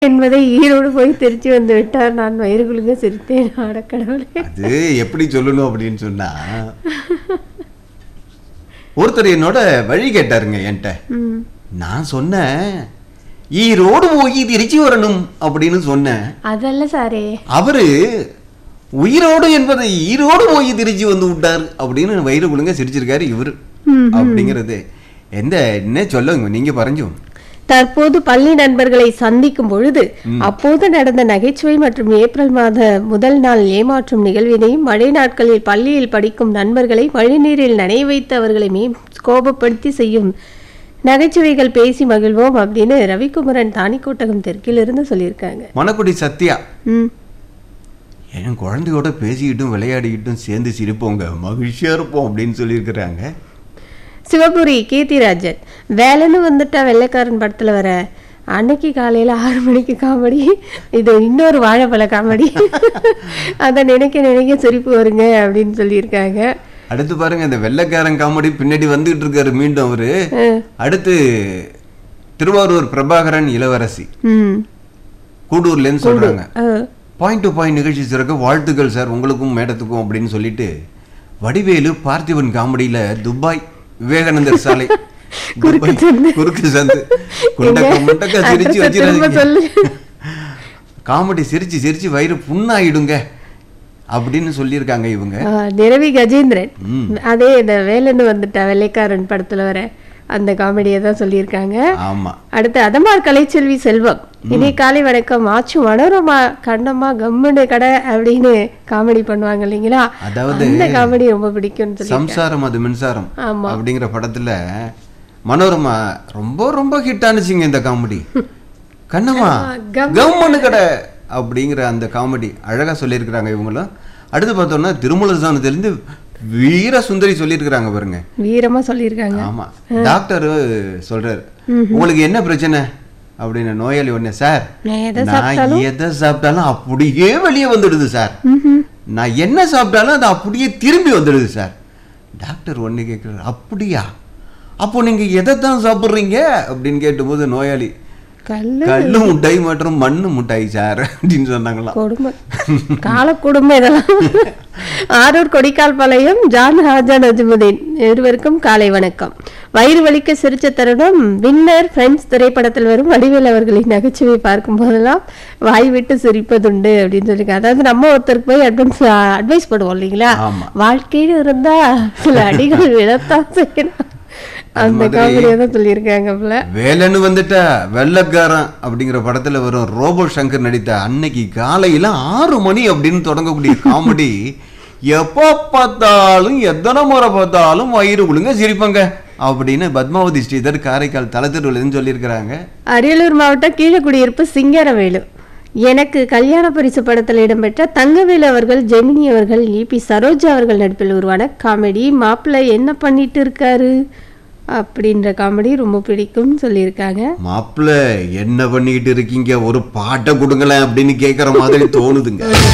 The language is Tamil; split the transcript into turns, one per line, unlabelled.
என்பதை ஈரோடு போய் திருச்சி வந்து விட்டார் நான் வயிறு குலுங்க சிரித்தேன் அடக்கடவுளே
அது எப்படி சொல்லணும் அப்படின்னு சொன்னா ஒருத்தர் என்னோட வழி கேட்டாருங்க என்கிட்ட
ம்
நான் சொன்னேன் ஈரோடு போய் திருச்சி வரணும் அப்படின்னு சொன்னேன்
அதல்ல சாரே
அவரு உயிரோடு என்பதை ஈரோடு போய் திருச்சி வந்து விட்டார் அப்படின்னு வயிறு குழுங்க சிரிச்சிருக்காரு இவரு
ம்,
அப்படிங்கிறது எந்த என்ன சொல்லுங்க நீங்க பறஞ்சும்
தற்போது பள்ளி நண்பர்களை சந்திக்கும் பொழுது அப்போது நடந்த நகைச்சுவை மற்றும் ஏப்ரல் மாத முதல் நாள் ஏமாற்றும் நிகழ்வினையும் மழை நாட்களில் பள்ளியில் படிக்கும் நண்பர்களை மழைநீரில் நனைய வைத்து அவர்களை மே கோபப்படுத்தி செய்யும் நகைச்சுவைகள் பேசி மகிழ்வோம் அப்படின்னு ரவிக்குமரன் தானிக்கோட்டகம் தெற்கிலிருந்து சொல்லியிருக்காங்க
மணக்குடி சத்யா
ம்
என் குழந்தையோட பேசிக்கிட்டும் விளையாடிக்கிட்டும் சேர்ந்து சிரிப்போங்க மகிழ்ச்சியா இருப்போம் அப்படின்னு சொல்லியிருக்கிறாங்க
சிவபுரி கீர்த்திராஜன் வேலைன்னு வந்துட்டா வெள்ளைக்காரன் படத்துல வர அன்னைக்கு காலையில ஆறு மணிக்கு காமெடி இது இன்னொரு வாழைப்பழ காமெடி அதை நினைக்க நினைக்க சிரிப்பு வருங்க அப்படின்னு சொல்லியிருக்காங்க
அடுத்து பாருங்க இந்த வெள்ளைக்காரன் காமெடி பின்னாடி வந்துகிட்டு இருக்காரு மீண்டும் அவரு அடுத்து திருவாரூர் பிரபாகரன் இளவரசி
ம்
கூடூர்லேருந்து சொல்றாங்க
அஹ்,
பாயிண்ட் டு பாயிண்ட் நிகழ்ச்சி சிறக்க வாழ்த்துக்கள் சார் உங்களுக்கும் மேடத்துக்கும் அப்படின்னு சொல்லிட்டு வடிவேலு பார்த்திபன் காமெடியில துபாய் விவேகானந்தர் சாலை
குறுக்கு
துபாய்,
சந்து.
குறுக்கு சந்து குண்டக்க முண்டக்க சிரிச்சு
address அ திரும்ப
வச்சிடாதீங்க
சொல்லு
காமெடி சிரிச்சு சிரிச்சு வயிறு புண்ணாயிடுங்க அப்படின்னு சொல்லியிருக்காங்க இவங்க
அஹ், நிரவி கஜேந்திரன்
ம்.
அதே இந்த வேலைன்னு வந்துட்டா வெள்ளைக்காரன் படத்துல வர அந்த காமெடியை தான் சொல்லியிருக்காங்க
ஆமா
அடுத்து அதமார் கலைச்செல்வி செல்வம் இனி காலை வணக்கம் ஆச்சு மனோரமா கண்ணம்மா கம்முன்னு கடை அப்படின்னு காமெடி பண்ணுவாங்க இல்லைங்களா
அதாவது
அந்த காமெடி ரொம்ப பிடிக்கும்னு சொல்லி
சம்சாரம் அது மின்சாரம்
ஆமா.
அப்படிங்கிற படத்துல மனோரமா ரொம்ப ரொம்ப ஹிட் ஆனுச்சுங்க இந்த காமெடி கண்ணம்மா
கம்.
கம்மனு கடை அப்படிங்கிற அந்த காமெடி அழகா சொல்லியிருக்கிறாங்க இவங்களும் அடுத்து பார்த்தோம்னா திருமலஸ்தானத்திலிருந்து வீர சுந்தரி சொல்லியிருக்கிறாங்க பாருங்க
வீரமா சொல்லியிருக்காங்க
ஆமா டாக்டர் சொல்றாரு உங்களுக்கு என்ன பிரச்சனை அப்படின்னு நோயாளி உடனே சார்
நான் எதை
நான் எதை சாப்பிட்டாலும் அப்படியே வெளியே வந்துடுது சார்
ம்ஹும்.
நான் என்ன சாப்பிட்டாலும் அது அப்படியே திரும்பி வந்துடுது சார் டாக்டர் ஒன்று கேட்குறாரு அப்படியா அப்போ நீங்க எதை தான் சாப்பிட்றீங்க அப்படின்னு கேட்டும்போது நோயாளி
கல்லு
கல்லு முட்டாய் மற்றும் மண்ணு முட்டாய் சார் அப்படின்னு சொன்னாங்களாம்
கொடுமை கால குடும்பம் இதெல்லாம் ஆரூர் கொடிக்கால் பாளையம் ஜான் ஹாஜா நஜ்முதீன் இருவருக்கும் காலை வணக்கம் வயிறு வலிக்க சிரிச்ச தருணம் வின்னர் ஃப்ரெண்ட்ஸ் திரைப்படத்தில் வரும் வடிவேல் அவர்களின் நகைச்சுவை பார்க்கும் போதெல்லாம் வாய் விட்டு சிரிப்பதுண்டு அப்படின்னு சொல்லியிருக்காங்க அதாவது நம்ம ஒருத்தருக்கு போய் அட்வான்ஸ் அட்வைஸ் பண்ணுவோம் இல்லைங்களா
ஆமா.
வாழ்க்கைன்னு இருந்தா சில அடிகள் விழத்தான் செய்யணும் அந்த காமெடியை தான் சொல்லியிருக்காங்க போல
வேலைன்னு வந்துட்டா வெள்ளக்காரன் அப்படிங்கிற படத்துல வரும் ரோபோ சங்கர் நடித்த அன்னைக்கு காலையில ஆறு மணி அப்படின்னு தொடங்கக்கூடிய காமெடி எப்போ பார்த்தாலும் எத்தனை முறை பார்த்தாலும் வயிறு குழுங்க சிரிப்பாங்க அப்படின்னு பத்மாவதி ஸ்ரீதர் காரைக்கால் தலத்திருவிழன்னு சொல்லியிருக்கிறாங்க
அரியலூர் மாவட்டம் கீழக்குடியிருப்பு சிங்கரவேலு எனக்கு கல்யாண பரிசு படத்தில் இடம்பெற்ற தங்கவேலு அவர்கள் ஜெமினி அவர்கள் இபி சரோஜா அவர்கள் நடிப்பில் உருவான காமெடி மாப்பிள்ளை என்ன பண்ணிட்டு இருக்காரு அப்படின்ற காமெடி ரொம்ப பிடிக்கும்னு சொல்லியிருக்காங்க
மாப்பிள்ள என்ன பண்ணிக்கிட்டு இருக்கீங்க ஒரு பாட்டை கொடுங்களேன் அப்படின்னு கேட்குற மாதிரி தோணுதுங்க